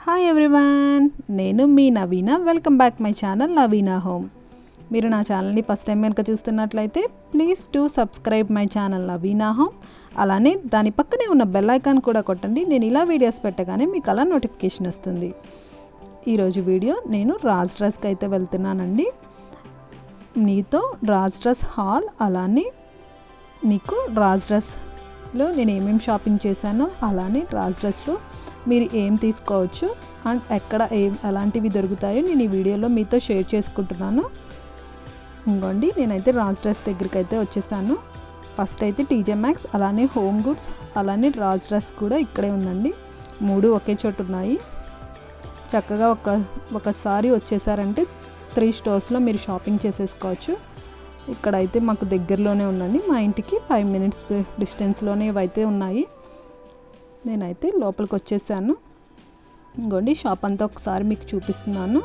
hi everyone నేను మీ Naveena welcome back my channel Naveena home మీరు నా ఛానల్ని ఫస్ట్ టైం కనుక చూస్తున్నట్లయితే please to subscribe my channel Naveena home అలానే దాని పక్కనే ఉన్న బెల్ ఐకాన్ కూడా కొట్టండి నేను ఇలా వీడియోస్ పెట్టగానే మీకు అలా నోటిఫికేషన్ వస్తుంది ఈరోజు వీడియో నేను రాజ్ డ్రెస్కి అయితే వెళ్తున్నానండి నీతో రాజ్ డ్రెస్ హాల్ అలానే మీకు రాజ్ డ్రెస్లో నేను ఏమేమి షాపింగ్ చేశానో అలానే రాజ్ డ్రెస్లో మీరు ఏం తీసుకోవచ్చు అండ్ ఎక్కడ ఏం ఎలాంటివి దొరుకుతాయో నేను ఈ వీడియోలో మీతో షేర్ చేసుకుంటున్నాను ఇంకోండి నేనైతే రాజ్ డ్రెస్ దగ్గరికి అయితే వచ్చేసాను ఫస్ట్ అయితే టీజే మ్యాక్స్ అలానే హోమ్ గుడ్స్ అలానే రాజ్ డ్రెస్ కూడా ఇక్కడే ఉందండి మూడు ఒకే చోటు ఉన్నాయి చక్కగా ఒక ఒకసారి వచ్చేసారంటే త్రీ స్టోర్స్లో మీరు షాపింగ్ చేసేసుకోవచ్చు ఇక్కడైతే మాకు దగ్గరలోనే ఉందండి మా ఇంటికి ఫైవ్ మినిట్స్ డిస్టెన్స్లోనే ఇవైతే ఉన్నాయి నేనైతే లోపలికి వచ్చేసాను ఇంకోండి షాప్ అంతా ఒకసారి మీకు చూపిస్తున్నాను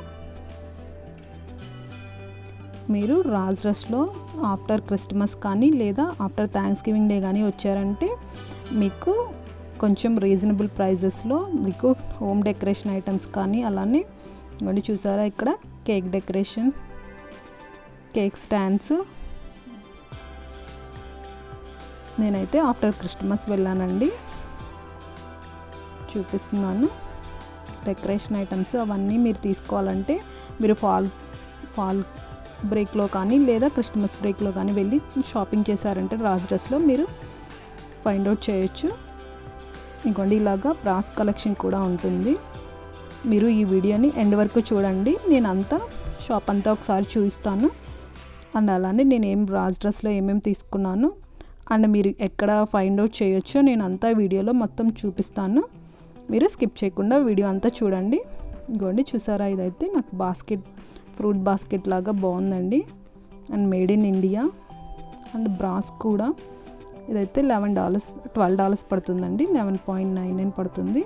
మీరు రాజ్ డ్రెస్లో ఆఫ్టర్ క్రిస్మస్ కానీ లేదా ఆఫ్టర్ థ్యాంక్స్ గివింగ్ డే కానీ వచ్చారంటే మీకు కొంచెం రీజనబుల్ ప్రైజెస్లో మీకు హోమ్ డెకరేషన్ ఐటమ్స్ కానీ అలానే ఇంకోండి చూసారా ఇక్కడ కేక్ డెకరేషన్ కేక్ స్టాండ్స్ నేనైతే ఆఫ్టర్ క్రిస్మస్ వెళ్ళానండి చూపిస్తున్నాను డెకరేషన్ ఐటమ్స్ అవన్నీ మీరు తీసుకోవాలంటే మీరు ఫాల్ ఫాల్ బ్రేక్లో కానీ లేదా క్రిస్మస్ బ్రేక్లో కానీ వెళ్ళి షాపింగ్ చేశారంటే రాజ్ డ్రెస్లో మీరు ఫైండ్ అవుట్ చేయొచ్చు ఇంకోండి ఇలాగా బ్రాస్ కలెక్షన్ కూడా ఉంటుంది మీరు ఈ వీడియోని ఎండ్ వరకు చూడండి నేను అంతా షాప్ అంతా ఒకసారి చూపిస్తాను అండ్ అలానే నేను ఏం రాజ్ డ్రెస్లో ఏమేమి తీసుకున్నాను అండ్ మీరు ఎక్కడ ఫైండ్ అవుట్ చేయొచ్చో నేను అంతా వీడియోలో మొత్తం చూపిస్తాను మీరు స్కిప్ చేయకుండా వీడియో అంతా చూడండి ఇంకోండి చూసారా ఇదైతే నాకు బాస్కెట్ ఫ్రూట్ బాస్కెట్ లాగా బాగుందండి and made in India and brass కూడా ఇదైతే లెవెన్ డాలర్స్ ట్వెల్వ్ డాలర్స్ పడుతుందండి లెవెన్ పాయింట్ నైన్ నైన్ పడుతుంది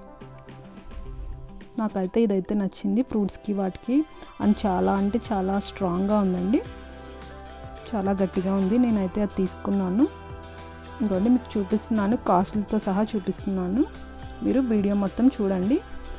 నాకైతే ఇదైతే నచ్చింది ఫ్రూట్స్కి వాటికి అండ్ చాలా అంటే చాలా స్ట్రాంగ్గా ఉందండి చాలా గట్టిగా ఉంది నేనైతే అది తీసుకున్నాను ఇంకోండి మీకు చూపిస్తున్నాను కాస్ట్లతో సహా చూపిస్తున్నాను మీరు వీడియో మొత్తం చూడండి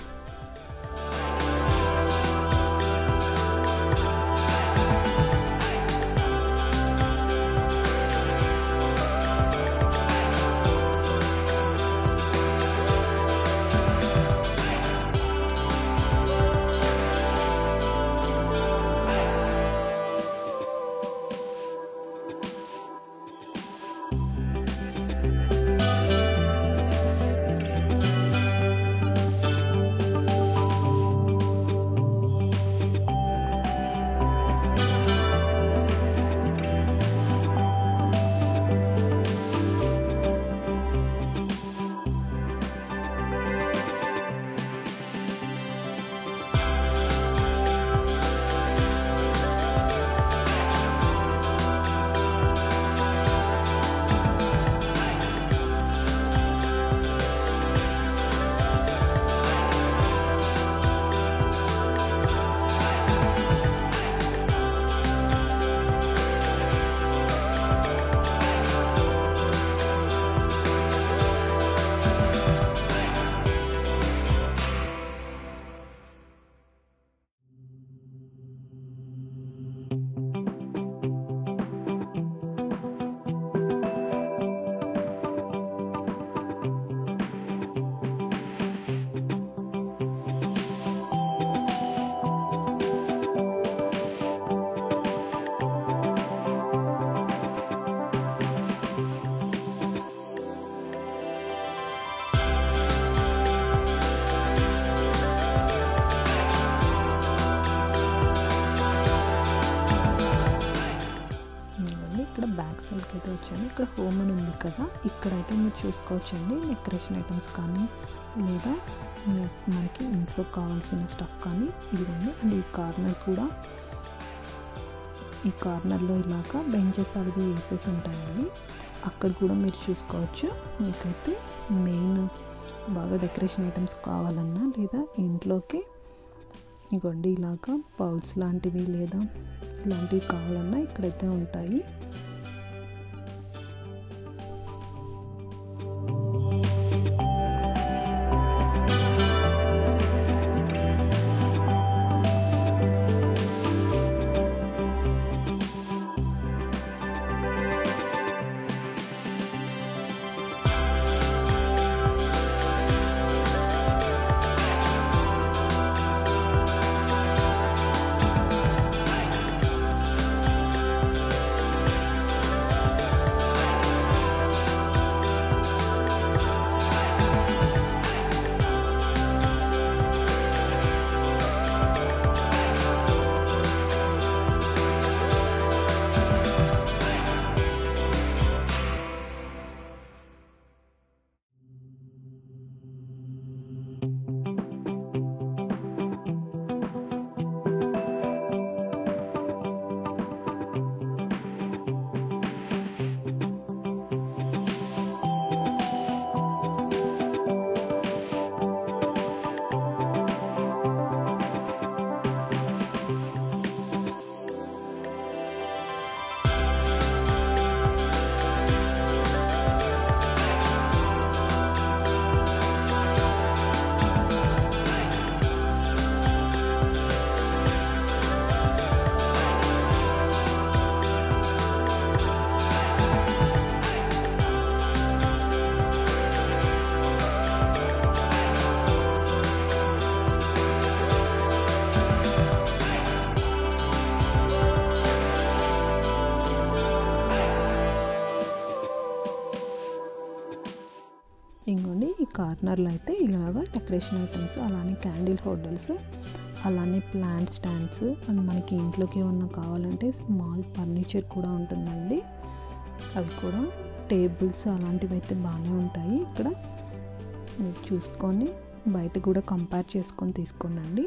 ఇక్కడ బ్యాక్ సైడ్కి అయితే వచ్చాను ఇక్కడ హోమ్ అని ఉంది కదా ఇక్కడైతే మీరు చూసుకోవచ్చండి డెకరేషన్ ఐటమ్స్ కానీ లేదా మనకి ఇంట్లో కావాల్సిన స్టఫ్ కానీ ఇదిగోండి అండ్ ఈ కార్నర్ కూడా ఈ కార్నర్లో ఇలాగా బెంచెస్ అవి వేసేసి ఉంటాయండి అక్కడ కూడా మీరు చూసుకోవచ్చు మీకైతే మెయిన్ బాగా డెకరేషన్ ఐటమ్స్ కావాలన్నా లేదా ఇంట్లోకి ఇగోండి ఇలాగా పౌల్స్ లాంటివి లేదా ఇలాంటివి కావాలన్నా ఇక్కడైతే ఉంటాయి కార్నర్లో అయితే ఇలాగా డెకరేషన్ ఐటమ్స్ అలానే క్యాండిల్ హోల్డర్స్ అలానే ప్లాంట్ స్టాండ్స్ అండ్ మనకి ఇంట్లోకి ఏమన్నా కావాలంటే స్మాల్ ఫర్నిచర్ కూడా ఉంటుందండి అవి కూడా టేబుల్స్ అలాంటివి అయితే బాగానే ఉంటాయి ఇక్కడ మీరు చూసుకొని బయట కూడా కంపేర్ చేసుకొని తీసుకోండి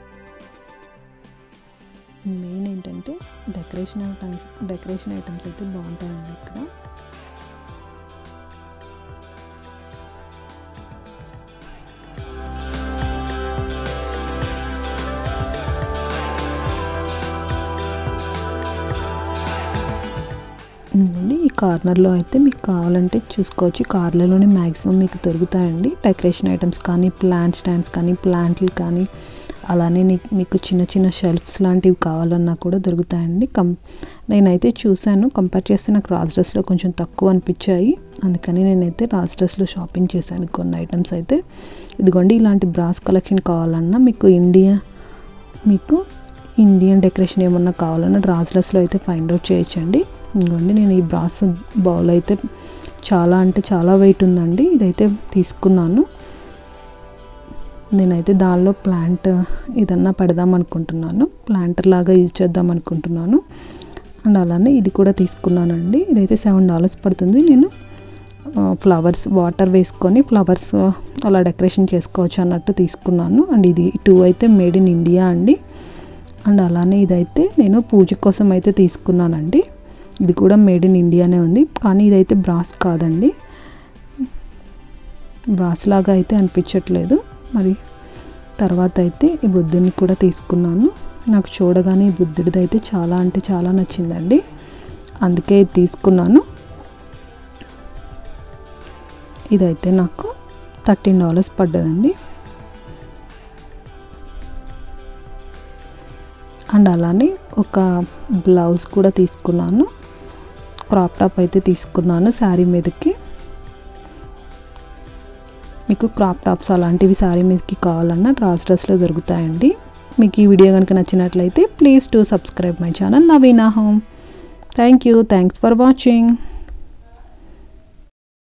మెయిన్ ఏంటంటే డెకరేషన్ ఐటమ్స్ డెకరేషన్ ఐటమ్స్ అయితే బాగుంటాయండి ఇక్కడ ఉందండి ఈ కార్నర్లో అయితే మీకు కావాలంటే చూసుకోవచ్చు కార్లలోనే మ్యాక్సిమం మీకు దొరుకుతాయండి డెకరేషన్ ఐటమ్స్ కానీ ప్లాంట్ స్టాండ్స్ కానీ ప్లాంట్లు కానీ అలానే నీ- మీకు చిన్న చిన్న షెల్ఫ్స్ లాంటివి కావాలన్నా కూడా దొరుకుతాయండి కం నేనైతే చూశాను కంపేర్ చేస్తే నాకు రాజ్ డ్రెస్లో కొంచెం తక్కువ అనిపించాయి అందుకని నేనైతే రాజ్ డ్రెస్లో షాపింగ్ చేశాను కొన్ని ఐటమ్స్ అయితే ఇదిగోండి ఇలాంటి బ్రాస్ కలెక్షన్ కావాలన్నా మీకు ఇండియా మీకు ఇండియన్ డెకరేషన్ ఏమన్నా కావాలన్నా రాజ్లెస్లో అయితే ఫైండ్ అవుట్ చేయొచ్చండి ఇంకోండి నేను ఈ బ్రాస్ బౌల్ అయితే చాలా అంటే చాలా వెయిట్ ఉందండి ఇదైతే తీసుకున్నాను నేనైతే దానిలో ప్లాంట్ ఏదన్నా పెడదాం అనుకుంటున్నాను ప్లాంటర్ లాగా యూజ్ చేద్దాం అనుకుంటున్నాను అండ్ అలానే ఇది కూడా తీసుకున్నానండి ఇదైతే సెవెన్ డాలర్స్ పడుతుంది నేను ఫ్లవర్స్ వాటర్ వేసుకొని ఫ్లవర్స్ అలా డెకరేషన్ చేసుకోవచ్చు అన్నట్టు తీసుకున్నాను అండ్ ఇది టూ అయితే మేడ్ ఇన్ ఇండియా అండి అండ్ అలానే ఇదైతే నేను పూజ కోసం అయితే తీసుకున్నానండి ఇది కూడా మేడ్ ఇన్ ఇండియానే ఉంది కానీ ఇదైతే బ్రాస్ కాదండి బ్రాస్ లాగా అయితే అనిపించట్లేదు మరి తర్వాత అయితే ఈ బుద్ధుడిని కూడా తీసుకున్నాను నాకు చూడగానే ఈ బుద్ధుడిది అయితే చాలా అంటే చాలా నచ్చిందండి అందుకే ఇది తీసుకున్నాను ఇదైతే నాకు థర్టీన్ డాలర్స్ పడ్డదండి అండ్ అలానే ఒక బ్లౌజ్ కూడా తీసుకున్నాను క్రాప్ టాప్ అయితే తీసుకున్నాను శారీ మీదకి మీకు క్రాప్ టాప్స్ అలాంటివి శారీ మీదకి కావాలన్నా డ్రాస్ డ్రెస్లో దొరుకుతాయండి మీకు ఈ వీడియో కనుక నచ్చినట్లయితే please to subscribe my channel Naveena home thank you thanks for watching